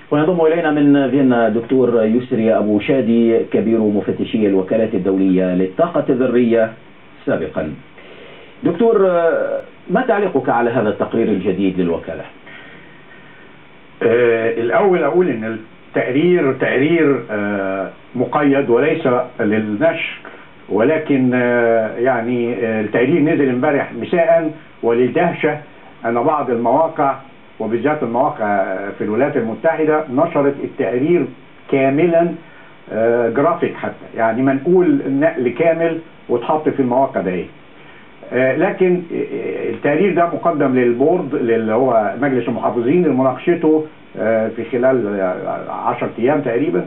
وينضم إلينا من فيينا دكتور يسري أبو شادي كبير مفتشي الوكالات الدولية للطاقة الذرية سابقا دكتور ما تعليقك على هذا التقرير الجديد للوكالة؟ آه الأول أقول أن التقرير تقرير آه مقيد وليس للنشر ولكن آه يعني آه التقرير نزل امبارح مساء وللدهشة أن بعض المواقع وبالذات المواقع في الولايات المتحدة نشرت التقرير كاملا جرافيك حتى يعني منقول نقل كامل واتحط في المواقع ده لكن التقرير ده مقدم للبورد اللي هو مجلس المحافظين لمناقشته في خلال 10 ايام تقريبا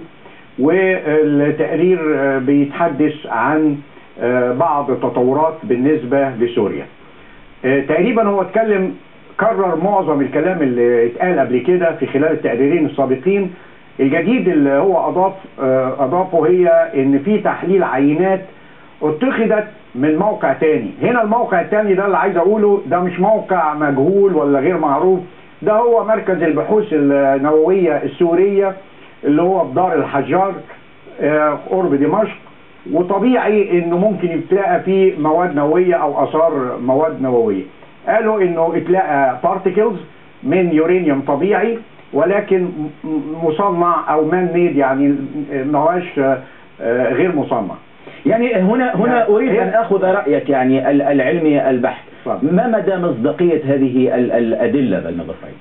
والتقرير بيتحدث عن بعض التطورات بالنسبه لسوريا تقريبا هو اتكلم كرر معظم الكلام اللي اتقال قبل كده في خلال التقريرين السابقين الجديد اللي هو اضاف اضافه هي ان في تحليل عينات اتخذت من موقع تاني هنا الموقع التاني ده اللي عايز اقوله ده مش موقع مجهول ولا غير معروف ده هو مركز البحوث النووية السورية اللي هو في دار الحجار قرب دمشق وطبيعي انه ممكن يتلاقى فيه مواد نووية او اثار مواد نووية قالوا انه اتلاقى بارتكلز من يورانيوم طبيعي ولكن مصنع او مان ميد يعني ما هوش غير مصنع يعني هنا هنا يعني اريد ان اخذ رايك يعني العلمي البحث ما مدى مصداقيه هذه الادله بين الضفرين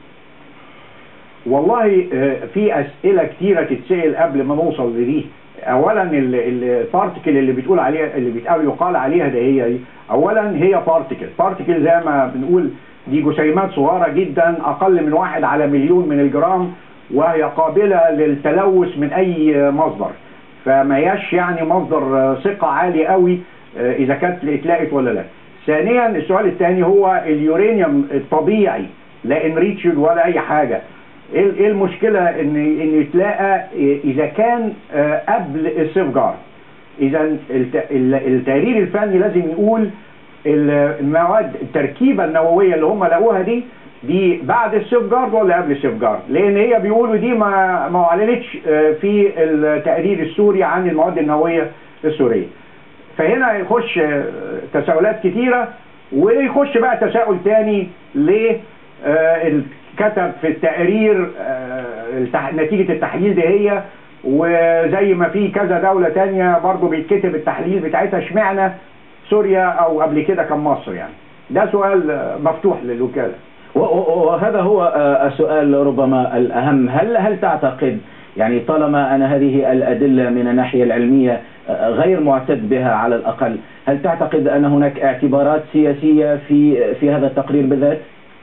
والله في اسئله كثيره تتسال قبل ما نوصل لدي اولا البارتكل اللي بتقول عليها اللي بيتقال يقال عليها ده هي اولا هي بارتكل بارتكل زي ما بنقول دي جسيمات صغيره جدا اقل من واحد على مليون من الجرام وهي قابله للتلوث من اي مصدر فما هياش يعني مصدر ثقه عالي قوي اذا كانت اتلاقت ولا لا ثانيا السؤال الثاني هو اليورانيوم الطبيعي لا انريتشد ولا اي حاجه ايه المشكله ان ان يتلاقى اذا كان قبل السيف جارد اذا التقرير الفني لازم يقول المواد التركيبه النوويه اللي هم لقوها دي دي بعد السيف جارد ولا قبل السيف جارد لان هي بيقولوا دي ما ما اعلنتش في التقرير السوري عن المواد النوويه السوريه فهنا يخش تساؤلات كتيره ويخش بقى تساؤل تاني ليه كتب في التقرير نتيجه التحليل دي هي وزي ما في كذا دوله تانية برضو بيتكتب التحليل بتاعتها اشمعنى سوريا او قبل كده كان مصر يعني ده سؤال مفتوح للوكاله وهذا هو السؤال ربما الاهم هل هل تعتقد يعني طالما ان هذه الادله من الناحيه العلميه غير معتد بها على الاقل هل تعتقد ان هناك اعتبارات سياسيه في في هذا التقرير بالذات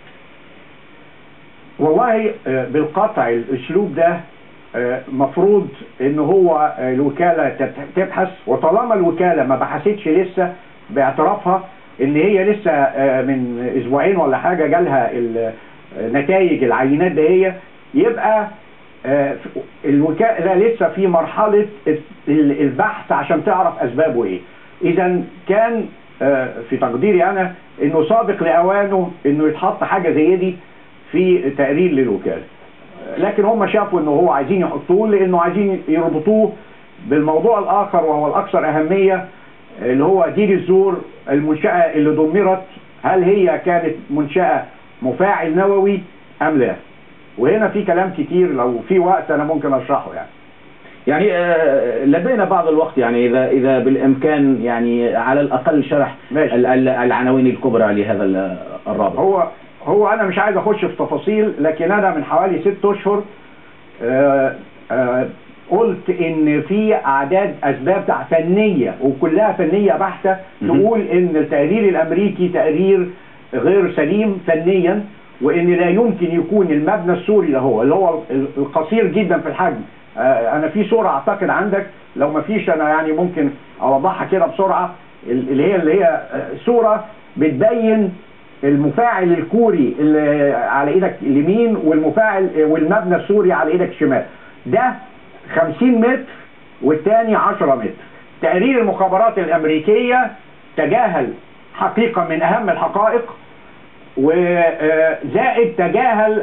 والله بالقطع الاسلوب ده مفروض ان هو الوكاله تبحث وطالما الوكاله ما بحثتش لسه باعترافها ان هي لسه من اسبوعين ولا حاجه جالها نتائج العينات ده هي يبقى الوكاله لسه في مرحله البحث عشان تعرف اسبابه ايه اذا كان في تقديري انا انه سابق لاوانه انه يتحط حاجه زي دي في تقرير للوكاله لكن هم شافوا انه هو عايزين يحطوه لانه عايزين يربطوه بالموضوع الاخر وهو الاكثر اهميه اللي هو دير الزور المنشاه اللي دمرت هل هي كانت منشاه مفاعل نووي ام لا وهنا في كلام كتير لو في وقت انا ممكن اشرحه يعني يعني لدينا بعض الوقت يعني اذا اذا بالامكان يعني على الاقل شرح ماشي. العناوين الكبرى لهذا الرابط هو هو انا مش عايز اخش في تفاصيل لكن انا من حوالي ست اشهر آآ آآ قلت ان في اعداد اسباب فنيه وكلها فنيه بحته تقول ان التقرير الامريكي تقرير غير سليم فنيا وان لا يمكن يكون المبنى السوري ده هو اللي هو القصير جدا في الحجم انا في صوره اعتقد عندك لو ما فيش انا يعني ممكن اوضحها كده بسرعه اللي هي اللي هي صوره بتبين المفاعل الكوري اللي على ايدك اليمين والمفاعل والمبنى السوري على ايدك الشمال ده 50 متر والثاني 10 متر تقرير المخابرات الامريكيه تجاهل حقيقه من اهم الحقائق وزائد تجاهل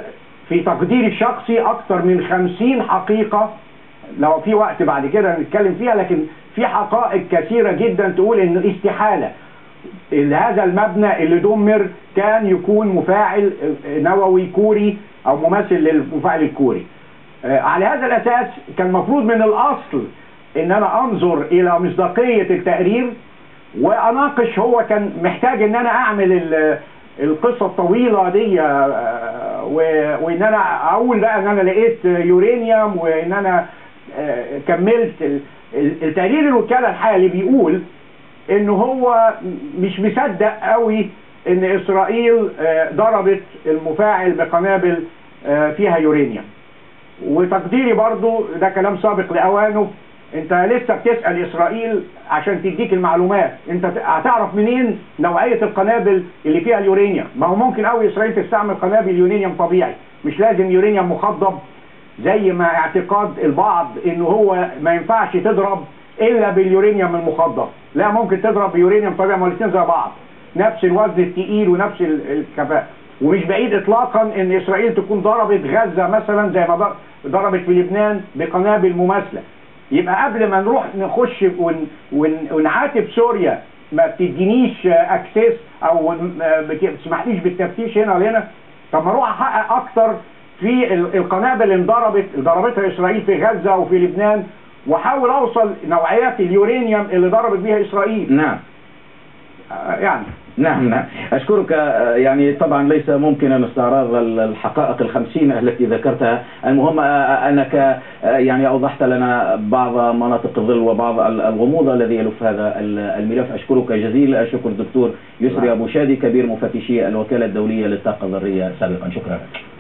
في تقديري الشخصي اكثر من خمسين حقيقة لو في وقت بعد كده نتكلم فيها لكن في حقائق كثيرة جدا تقول انه استحالة هذا المبنى اللي دمر كان يكون مفاعل نووي كوري او مماثل للمفاعل الكوري على هذا الاساس كان المفروض من الاصل ان انا انظر الى مصداقية التقرير واناقش هو كان محتاج ان انا اعمل القصة الطويلة دي وان انا اقول بقى ان انا لقيت يورانيوم وان انا كملت التقرير الوكالة الحالي بيقول انه هو مش مصدق قوي ان اسرائيل ضربت المفاعل بقنابل فيها يورانيوم وتقديري برضو ده كلام سابق لاوانه انت لسه بتسال اسرائيل عشان تديك المعلومات انت هتعرف منين نوعيه القنابل اللي فيها اليورانيوم ما هو ممكن قوي اسرائيل تستعمل قنابل يورانيوم طبيعي مش لازم يورانيوم مخضب زي ما اعتقاد البعض انه هو ما ينفعش تضرب الا باليورانيوم المخضب لا ممكن تضرب بيورانيوم طبيعي ما الاثنين زي بعض نفس الوزن الثقيل ونفس الكفاءه ومش بعيد اطلاقا ان اسرائيل تكون ضربت غزه مثلا زي ما ضربت في لبنان بقنابل مماثله يبقى قبل ما نروح نخش ون ون ونعاتب سوريا ما بتدينيش اكسس او ما بتسمحليش بالتفتيش هنا ولا هنا طب ما اروح احقق اكتر في القنابل اللي انضربت ضربتها اسرائيل في غزه وفي لبنان واحاول اوصل نوعيات اليورانيوم اللي ضربت بها اسرائيل نعم يعني نعم نعم أشكرك يعني طبعا ليس ممكنا استعراض الحقائق الخمسين التي ذكرتها المهم أنك يعني أوضحت لنا بعض مناطق الظل وبعض الغموض الذي يلف هذا الملف أشكرك جزيل الشكر دكتور يسري أبو شادي كبير مفتشي الوكالة الدولية للطاقة الذرية سابقا شكرا لك